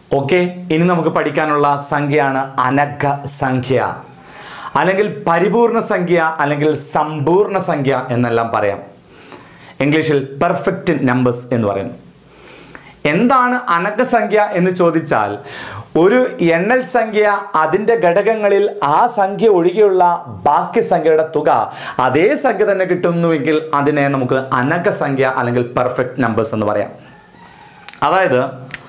okay ഇനി നമുക്ക് പഠിക്കാനുള്ള സംഖ്യയാണ് അനഘ സംഖ്യ അല്ലെങ്കിൽ പരിപൂർണ സംഖ്യ അല്ലെങ്കിൽ സമ്പൂർണ്ണ സംഖ്യ എന്നെല്ലാം പറയാം ഇംഗ്ലീഷിൽ പെർഫെക്റ്റ് നമ്പേഴ്സ് എന്ന് പറയുന്നു എന്താണ് അനക്ക സംഖ്യ എന്ന് ചോദിച്ചാൽ ഒരു എണ്ണൽ സംഖ്യ അതിൻ്റെ ഘടകങ്ങളിൽ ആ സംഖ്യ ഒഴികെയുള്ള ബാക്കി സംഖ്യയുടെ തുക അതേ സംഖ്യ തന്നെ കിട്ടുന്നുവെങ്കിൽ അതിനെ നമുക്ക് അനക്ക സംഖ്യ അല്ലെങ്കിൽ പെർഫെക്റ്റ് നമ്പേഴ്സ് എന്ന് പറയാം അതായത്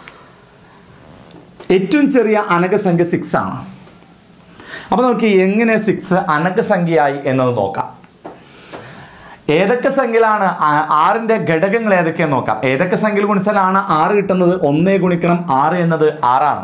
ഏറ്റവും ചെറിയ അനക സംഖ്യ സിക്സ് ആണ് അപ്പോൾ നമുക്ക് എങ്ങനെ സിക്സ് അനക സംഖ്യയായി എന്നത് നോക്കാം ഏതൊക്കെ സംഖ്യയിലാണ് ആ- ആറിന്റെ ഘടകങ്ങൾ ഏതൊക്കെയെന്ന് നോക്കാം ഏതൊക്കെ സംഖ്യയിൽ ഗുണിച്ചാലാണ് ആറ് കിട്ടുന്നത് ഒന്നേ ഗുണിക്കണം ആറ് എന്നത് ആറാണ്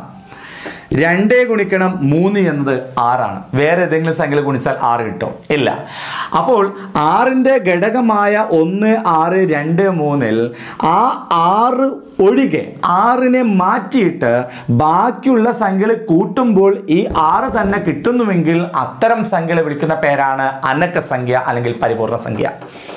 രണ്ടേ ഗുണിക്കണം മൂന്ന് എന്നത് ആറാണ് വേറെ ഏതെങ്കിലും സംഖ്യയിൽ ഗുണിച്ചാൽ ആറ് കിട്ടും ഇല്ല അപ്പോൾ ആറിൻ്റെ ഘടകമായ ഒന്ന് ആറ് രണ്ട് മൂന്നിൽ ആ ആറ് ഒഴികെ ആറിനെ മാറ്റിയിട്ട് ബാക്കിയുള്ള സംഖ്യകൾ കൂട്ടുമ്പോൾ ഈ ആറ് തന്നെ കിട്ടുന്നുവെങ്കിൽ അത്തരം സംഖ്യകളെ വിളിക്കുന്ന പേരാണ് അനക്ക സംഖ്യ അല്ലെങ്കിൽ പരിപൂർണ സംഖ്യ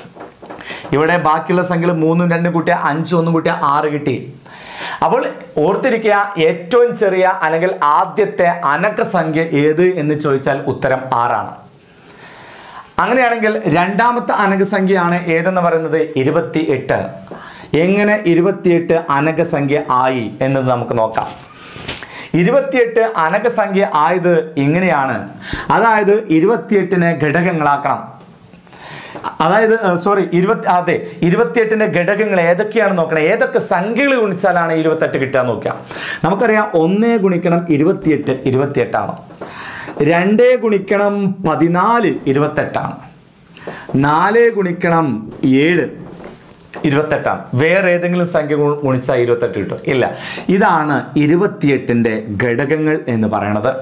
ഇവിടെ ബാക്കിയുള്ള സംഖ്യകൾ മൂന്നും രണ്ടും കൂട്ടിയ അഞ്ചും ഒന്നും കൂട്ടിയ ആറ് കിട്ടി അപ്പോൾ ഓർത്തിരിക്കുക ഏറ്റവും ചെറിയ അല്ലെങ്കിൽ ആദ്യത്തെ അനക്ക സംഖ്യ ഏത് എന്ന് ചോദിച്ചാൽ ഉത്തരം ആറാണ് അങ്ങനെയാണെങ്കിൽ രണ്ടാമത്തെ അനക സംഖ്യയാണ് ഏതെന്ന് പറയുന്നത് ഇരുപത്തി എട്ട് എങ്ങനെ ഇരുപത്തിയെട്ട് അനക സംഖ്യ ആയി എന്നത് നമുക്ക് നോക്കാം ഇരുപത്തിയെട്ട് അനക സംഖ്യ ആയത് ഇങ്ങനെയാണ് അതായത് ഇരുപത്തിയെട്ടിനെ ഘടകങ്ങളാക്കണം അതായത് സോറി ഇരുപത്തി അതെ ഇരുപത്തിയെട്ടിന്റെ ഘടകങ്ങൾ ഏതൊക്കെയാണ് നോക്കണം ഏതൊക്കെ സംഖ്യകൾ ഗുണിച്ചാലാണ് ഇരുപത്തെട്ട് കിട്ടുക നോക്കുക നമുക്കറിയാം ഒന്നേ ഗുണിക്കണം ഇരുപത്തിയെട്ട് ഇരുപത്തിയെട്ടാണ് രണ്ടേ ഗുണിക്കണം പതിനാല് ഇരുപത്തെട്ടാണ് നാല് ഗുണിക്കണം ഏഴ് ഇരുപത്തെട്ടാണ് വേറെ ഏതെങ്കിലും സംഖ്യ ഗു- ഗുണിച്ചാൽ ഇരുപത്തെട്ട് കിട്ടും ഇല്ല ഇതാണ് ഇരുപത്തിയെട്ടിൻ്റെ ഘടകങ്ങൾ എന്ന് പറയണത്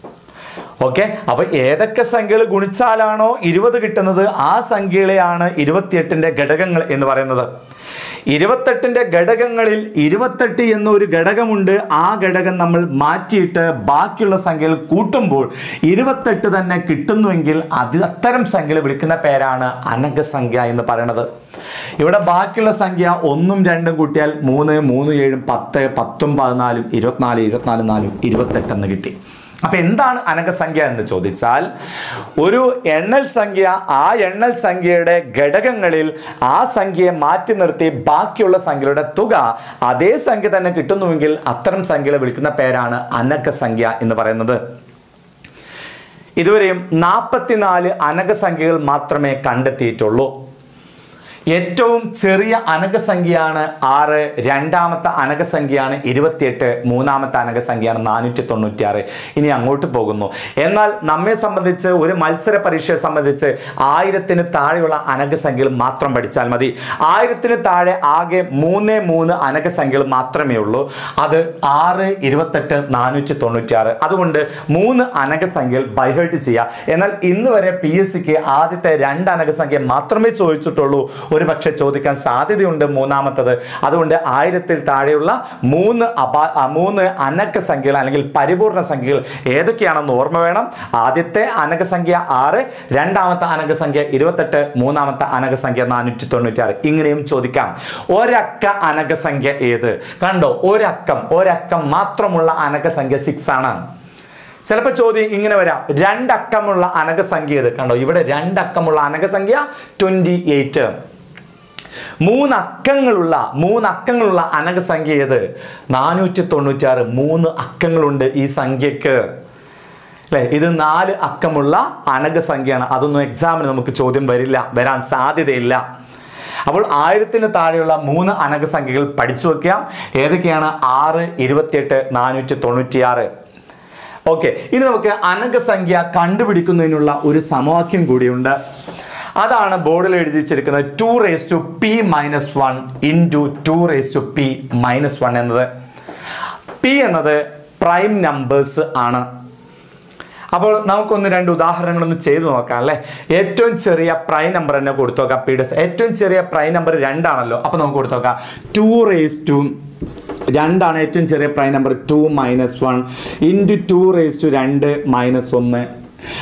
ഓക്കെ അപ്പൊ ഏതൊക്കെ സംഖ്യകൾ ഗുണിച്ചാലാണോ ഇരുപത് കിട്ടുന്നത് ആ സംഖ്യകളെയാണ് ഇരുപത്തിയെട്ടിന്റെ ഘടകങ്ങൾ എന്ന് പറയുന്നത് ഇരുപത്തെട്ടിന്റെ ഘടകങ്ങളിൽ ഇരുപത്തെട്ട് എന്നൊരു ഘടകമുണ്ട് ആ ഘടകം നമ്മൾ മാറ്റിയിട്ട് ബാക്കിയുള്ള സംഖ്യകൾ കൂട്ടുമ്പോൾ ഇരുപത്തെട്ട് തന്നെ കിട്ടുന്നുവെങ്കിൽ അത് അത്തരം സംഖ്യകൾ വിളിക്കുന്ന പേരാണ് അനഘസംഖ്യ എന്ന് പറയുന്നത് ഇവിടെ ബാക്കിയുള്ള സംഖ്യ ഒന്നും രണ്ടും കൂട്ടിയാൽ മൂന്ന് മൂന്ന് ഏഴും പത്ത് പത്തും പതിനാലും ഇരുപത്തിനാല് ഇരുപത്തിനാല് നാലും ഇരുപത്തെട്ട് എന്ന് കിട്ടി അപ്പൊ എന്താണ് അനകസംഖ്യ എന്ന് ചോദിച്ചാൽ ഒരു എണ്ണൽ സംഖ്യ ആ എണ്ണൽ സംഖ്യയുടെ ഘടകങ്ങളിൽ ആ സംഖ്യയെ മാറ്റി നിർത്തി ബാക്കിയുള്ള സംഖ്യയുടെ തുക അതേ സംഖ്യ തന്നെ കിട്ടുന്നുവെങ്കിൽ അത്തരം സംഖ്യകളെ വിളിക്കുന്ന പേരാണ് അനകസംഖ്യ എന്ന് പറയുന്നത് ഇതുവരെയും നാൽപ്പത്തിനാല് അനകസംഖ്യകൾ മാത്രമേ കണ്ടെത്തിയിട്ടുള്ളൂ ഏറ്റവും ചെറിയ അനകസംഖ്യയാണ് ആറ് രണ്ടാമത്തെ അനകസംഖ്യയാണ് ഇരുപത്തിയെട്ട് മൂന്നാമത്തെ അനകസംഖ്യയാണ് നാനൂറ്റി തൊണ്ണൂറ്റിയാറ് ഇനി അങ്ങോട്ട് പോകുന്നു എന്നാൽ നമ്മെ സംബന്ധിച്ച് ഒരു മത്സര പരീക്ഷയെ സംബന്ധിച്ച് ആയിരത്തിന് താഴെയുള്ള അനകസംഖ്യകൾ മാത്രം പഠിച്ചാൽ മതി ആയിരത്തിന് താഴെ ആകെ മൂന്ന് മൂന്ന് അനകസംഖ്യകൾ മാത്രമേ ഉള്ളൂ അത് ആറ് ഇരുപത്തെട്ട് നാനൂറ്റി തൊണ്ണൂറ്റിയാറ് അതുകൊണ്ട് മൂന്ന് അനകസംഖ്യകൾ ബൈഹേർട്ട് ചെയ്യുക എന്നാൽ ഇന്ന് വരെ പി എസ് സിക്ക് ആദ്യത്തെ രണ്ട് അനകസംഖ്യ മാത്രമേ ചോദിച്ചിട്ടുള്ളൂ ഒരു പക്ഷെ ചോദിക്കാൻ സാധ്യതയുണ്ട് മൂന്നാമത്തത് അതുകൊണ്ട് ആയിരത്തിൽ താഴെയുള്ള മൂന്ന് അപാ ആ, മൂന്ന് അനക്ക സംഖ്യകൾ അല്ലെങ്കിൽ പരിപൂർണ സംഖ്യകൾ ഏതൊക്കെയാണെന്ന് ഓർമ്മ വേണം ആദ്യത്തെ അനക സംഖ്യ ആറ് രണ്ടാമത്തെ അനക സംഖ്യ ഇരുപത്തെട്ട് മൂന്നാമത്തെ അനക സംഖ്യ നാനൂറ്റി തൊണ്ണൂറ്റി ഇങ്ങനെയും ചോദിക്കാം ഒരക്ക അനക സംഖ്യ ഏത് കണ്ടോ ഒരക്കം ഒരക്കം മാത്രമുള്ള അനക സംഖ്യ സിക്സ് ആണ് ചിലപ്പോൾ ചോദ്യം ഇങ്ങനെ വരാം രണ്ടക്കമുള്ള അനകസംഖ്യ ഏത് കണ്ടോ ഇവിടെ രണ്ടക്കമുള്ള അനകസംഖ്യ ട്വന്റി എയ്റ്റ് മൂന്നക്കങ്ങളുള്ള മൂന്നക്കങ്ങളുള്ള അനകസംഖ്യ ഏത് നാനൂറ്റി തൊണ്ണൂറ്റാറ് മൂന്ന് അക്കങ്ങളുണ്ട് ഈ സംഖ്യക്ക് അല്ലേ ഇത് നാല് അക്കമുള്ള അനകസംഖ്യയാണ് അതൊന്നും എക്സാമിന് നമുക്ക് ചോദ്യം വരില്ല വരാൻ സാധ്യതയില്ല അപ്പോൾ ആയിരത്തിന് താഴെയുള്ള മൂന്ന് അനകസംഖ്യകൾ പഠിച്ചു വെക്കുക ഏതൊക്കെയാണ് ആറ് ഇരുപത്തിയെട്ട് നാനൂറ്റി തൊണ്ണൂറ്റിയാറ് ഓക്കെ ഇനി നമുക്ക് അനകസംഖ്യ കണ്ടുപിടിക്കുന്നതിനുള്ള ഒരു സമവാക്യം കൂടിയുണ്ട് അതാണ് ബോർഡിൽ എഴുതി വെച്ചിരിക്കുന്നത് two raise to p minus one into two raise to p minus one എന്നത് പി എന്നത് പ്രൈം നമ്പേഴ്സ് ആണ് അപ്പോൾ നമുക്കൊന്ന് രണ്ട് ഉദാഹരണങ്ങളൊന്ന് ചെയ്തു നോക്കാം അല്ലേ ഏറ്റവും ചെറിയ പ്രൈം നമ്പർ തന്നെ കൊടുത്തു നോക്കാം പി ഡസ് ഏറ്റവും ചെറിയ പ്രൈം നമ്പർ രണ്ടാണല്ലോ അപ്പോൾ നമുക്ക് കൊടുത്തു നോക്കാം ടു റേസ് ടു രണ്ടാണ് ഏറ്റവും ചെറിയ prime number two minus one into two raise to രണ്ട് മൈനസ് ഒന്ന്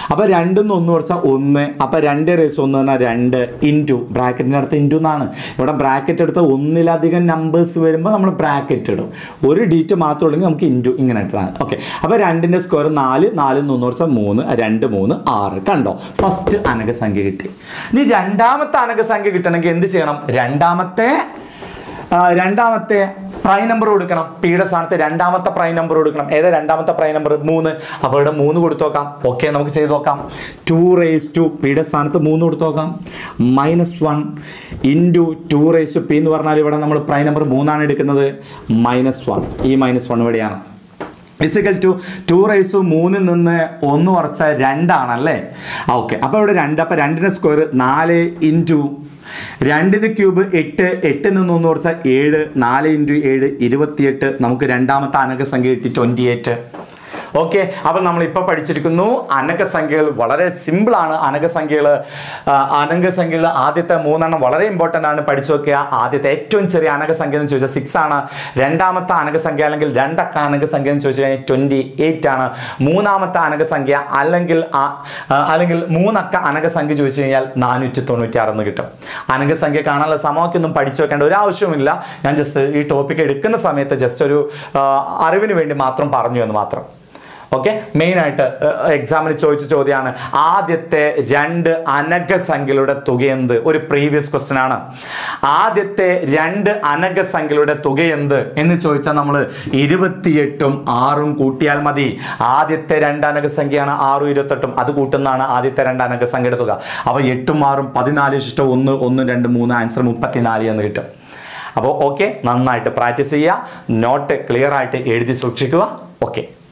അപ്പോൾ രണ്ടിൽ നിന്ന് ഒന്ന് കുറച്ചാൽ ഒന്ന് അപ്പോൾ രണ്ട് റേസ് ഒന്ന് പറഞ്ഞാൽ രണ്ട് ഇൻറ്റു ബ്രാക്കറ്റിൻ്റെ അടുത്ത് ഇൻറ്റു എന്നാണ് ഇവിടെ ബ്രാക്കറ്റ് എടുത്ത് ഒന്നിലധികം നമ്പേഴ്സ് വരുമ്പോൾ നമ്മൾ ബ്രാക്കറ്റ് ഇടും ഒരു ഡിജിറ്റ് മാത്രമേ ഉള്ളെങ്കിൽ നമുക്ക് ഇൻറ്റു ഇങ്ങനെ ഇട്ടതാണ് ഓക്കെ അപ്പോൾ രണ്ടിൻ്റെ സ്ക്വയർ നാല് നാലിൽ നിന്ന് ഒന്ന് കുറച്ചാൽ മൂന്ന് രണ്ട് മൂന്ന് ആറ് കണ്ടോ ഫസ്റ്റ് അനകസംഖ്യ കിട്ടി ഇനി രണ്ടാമത്തെ അനകസംഖ്യ കിട്ടണമെങ്കിൽ എന്ത് ചെയ്യണം രണ്ടാമത്തെ ആ, രണ്ടാമത്തെ പ്രൈം നമ്പർ കൊടുക്കണം പിയുടെ സ്ഥാനത്ത് രണ്ടാമത്തെ പ്രൈം നമ്പർ കൊടുക്കണം ഏതാ രണ്ടാമത്തെ പ്രൈം നമ്പർ മൂന്ന് അപ്പോൾ ഇവിടെ മൂന്ന് കൊടുത്തു നോക്കാം ഓക്കെ നമുക്ക് ചെയ്ത് നോക്കാം ടു റേസ് ടു പിയുടെ സ്ഥാനത്ത് മൂന്ന് കൊടുത്തു നോക്കാം minus one into two raise to p എന്ന് പറഞ്ഞാൽ ഇവിടെ നമ്മൾ പ്രൈം നമ്പർ മൂന്നാണ് എടുക്കുന്നത് മൈനസ് വൺ ഈ മൈനസ് വൺ ഇവിടെയാണ് ഫിസിക്കൽ ടു ടു റൈസ് മൂന്നിൽ നിന്ന് ഒന്ന് കുറച്ച രണ്ടാണല്ലേ ഓക്കെ അപ്പോൾ ഇവിടെ രണ്ട് അപ്പോൾ രണ്ടിൻ്റെ സ്ക്വയർ നാല് ഇൻറ്റു രണ്ടിൻ്റെ ക്യൂബ് എട്ട് എട്ടിൽ നിന്ന് ഒന്ന് കുറച്ചാൽ ഏഴ് നാല് ഇൻറ്റു ഏഴ് ഇരുപത്തിയെട്ട് നമുക്ക് രണ്ടാമത്തെ അനകസംഖ്യ കിട്ടി ട്വൻറ്റി എയ്റ്റ് ഓക്കെ അപ്പോൾ നമ്മൾ ഇപ്പോൾ പഠിച്ചിരിക്കുന്നു അനകസംഖ്യകൾ വളരെ സിമ്പിളാണ് അനകസംഖ്യകൾ അനകസംഖ്യകൾ ആദ്യത്തെ മൂന്നെണ്ണം വളരെ ഇമ്പോർട്ടൻ്റ് ആണ് പഠിച്ചു വെക്കുക ആദ്യത്തെ ഏറ്റവും ചെറിയ അനകസംഖ്യ എന്ന് ചോദിച്ചാൽ സിക്സ് ആണ് രണ്ടാമത്തെ അനകസംഖ്യ അല്ലെങ്കിൽ രണ്ടക്ക അനകസംഖ്യ എന്ന് ചോദിച്ചു കഴിഞ്ഞാൽ ട്വൻറ്റി എയ്റ്റ് ആണ് മൂന്നാമത്തെ അനകസംഖ്യ അല്ലെങ്കിൽ ആ- ആ, അല്ലെങ്കിൽ മൂന്നക്ക അനകസംഖ്യ ചോദിച്ചു കഴിഞ്ഞാൽ നാനൂറ്റി തൊണ്ണൂറ്റി ആറെന്ന് കിട്ടും അനകസംഖ്യ കാണാനുള്ള സമവാക്യൊന്നും പഠിച്ചു വെക്കേണ്ട ഒരു ആവശ്യവുമില്ല ഞാൻ ജസ്റ്റ് ഈ ടോപ്പിക് എടുക്കുന്ന സമയത്ത് ജസ്റ്റ് ഒരു ആ, അറിവിന് വേണ്ടി മാത്രം പറഞ്ഞു എന്ന് മാത്രം ഓക്കെ മെയിനായിട്ട് എക്സാമിന് ചോദിച്ച ചോദ്യമാണ് ആദ്യത്തെ രണ്ട് അനകസംഖ്യകളുടെ തുകയെന്ത് ഒരു പ്രീവിയസ് ക്വസ്റ്റ്യൻ ആണ് ആദ്യത്തെ രണ്ട് അനകസംഖ്യകളുടെ തുകയെന്ത് എന്ന് ചോദിച്ചാൽ നമ്മൾ ഇരുപത്തിയെട്ടും ആറും കൂട്ടിയാൽ മതി ആദ്യത്തെ രണ്ട് അനകസംഖ്യയാണ് ആറും ഇരുപത്തെട്ടും അത് കൂട്ടുന്നതാണ് ആദ്യത്തെ രണ്ട് അനകസംഖ്യയുടെ തുക അപ്പോൾ എട്ടും ആറും പതിനാല് ഇഷ്ടം ഒന്ന് ഒന്ന് രണ്ട് മൂന്ന് ആൻസർ മുപ്പത്തിനാല് എന്ന് കിട്ടും അപ്പോൾ ഓക്കെ നന്നായിട്ട് പ്രാക്ടീസ് ചെയ്യുക നോട്ട് ക്ലിയർ ആയിട്ട് എഴുതി സൂക്ഷിക്കുക ഓക്കെ